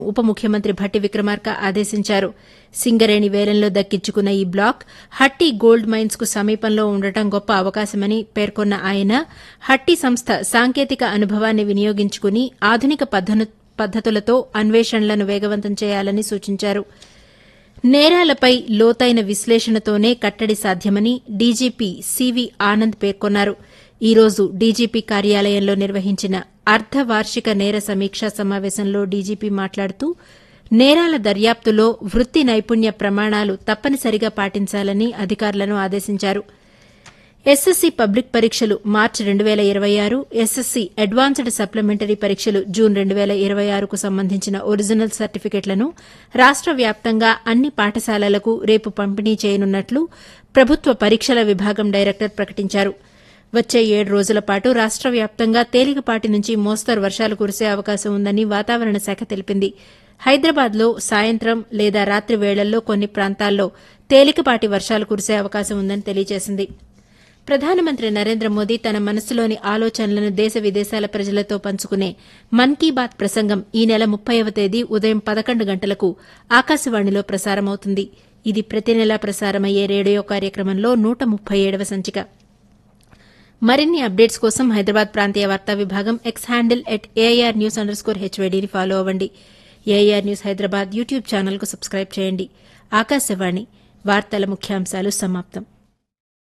ఉప ముఖ్యమంత్రి భట్టి విక్రమార్క ఆదేశించారు సింగరేణి వేలంలో దక్కించుకున్న ఈ బ్లాక్ హట్టి గోల్డ్ మైన్స్ కు సమీపంలో ఉండటం గొప్ప అవకాశమని పేర్కొన్న ఆయన హట్టి సంస్థ సాంకేతిక అనుభవాన్ని వినియోగించుకుని ఆధునిక పద్దను- పద్దతులతో అన్వేషణలను వేగవంతం చేయాలని సూచించారు నేరాలపై లోతైన విశ్లేషణతోనే కట్టడి సాధ్యమని డీజీపీ సివి ఆనంద్ పేర్కొన్నారు ఈ రోజు డీజీపీ కార్యాలయంలో నిర్వహించిన అర్ధవార్షిక నేర సమీక్షా సమావేశంలో డీజీపీ మాట్లాడుతూ నేరాల దర్యాప్తులో వృత్తి నైపుణ్య ప్రమాణాలు తప్పనిసరిగా పాటించాలని అధికారులను ఆదేశించారు ఎస్ఎస్సీ పబ్లిక్ పరీక్షలు మార్చి రెండు వేల ఇరవై ఆరు ఎస్ఎస్సీ అడ్వాన్స్డ్ సప్లిమెంటరీ పరీక్షలు జూన్ రెండు వేల ఇరవై ఆరుకు సంబంధించిన ఒరిజినల్ సర్టిఫికెట్లను రాష్ట వ్యాప్తంగా అన్ని పాఠశాలలకు రేపు పంపిణీ చేయనున్నట్లు ప్రభుత్వ పరీక్షల విభాగం డైరెక్టర్ ప్రకటించారు వచ్చే ఏడు రోజుల పాటు రాష్ట వ్యాప్తంగా తేలికపాటి నుంచి మోస్తరు వర్షాలు కురిసే అవకాశం ఉందని వాతావరణ శాఖ తెలిపింది హైదరాబాద్లో సాయంత్రం లేదా రాత్రి వేళల్లో కొన్ని ప్రాంతాల్లో తేలికపాటి వర్షాలు కురిసే అవకాశం ఉందని తెలియజేసింది ప్రధానమంత్రి నరేంద్ర మోదీ తన మనసులోని ఆలోచనలను దేశ విదేశాల ప్రజలతో పంచుకునే మన్ కీ బాత్ ప్రసంగం ఈ నెల ముప్పైవ తేదీ ఉదయం పదకొండు గంటలకు ఆకాశవాణిలో ప్రసారమవుతుంది ఇది ప్రతి నెలా ప్రసారమయ్యే రేడియో కార్యక్రమంలో నూట ముప్పై ఏడవ సంచిక మరిన్ని అప్డేట్స్ కోసం హైదరాబాద్ ప్రాంతీయ వార్తా విభాగం X handle at AIR news under score హెచ్వైడీని ఫాలో అవ్వండి ఏఐఆర్ న్యూస్ హైదరాబాద్ యూట్యూబ్ ఛానల్కు సబ్స్క్రైబ్ చేయండి ఆకాశవాణి వార్తల ముఖ్యాంశాలు సమాప్తం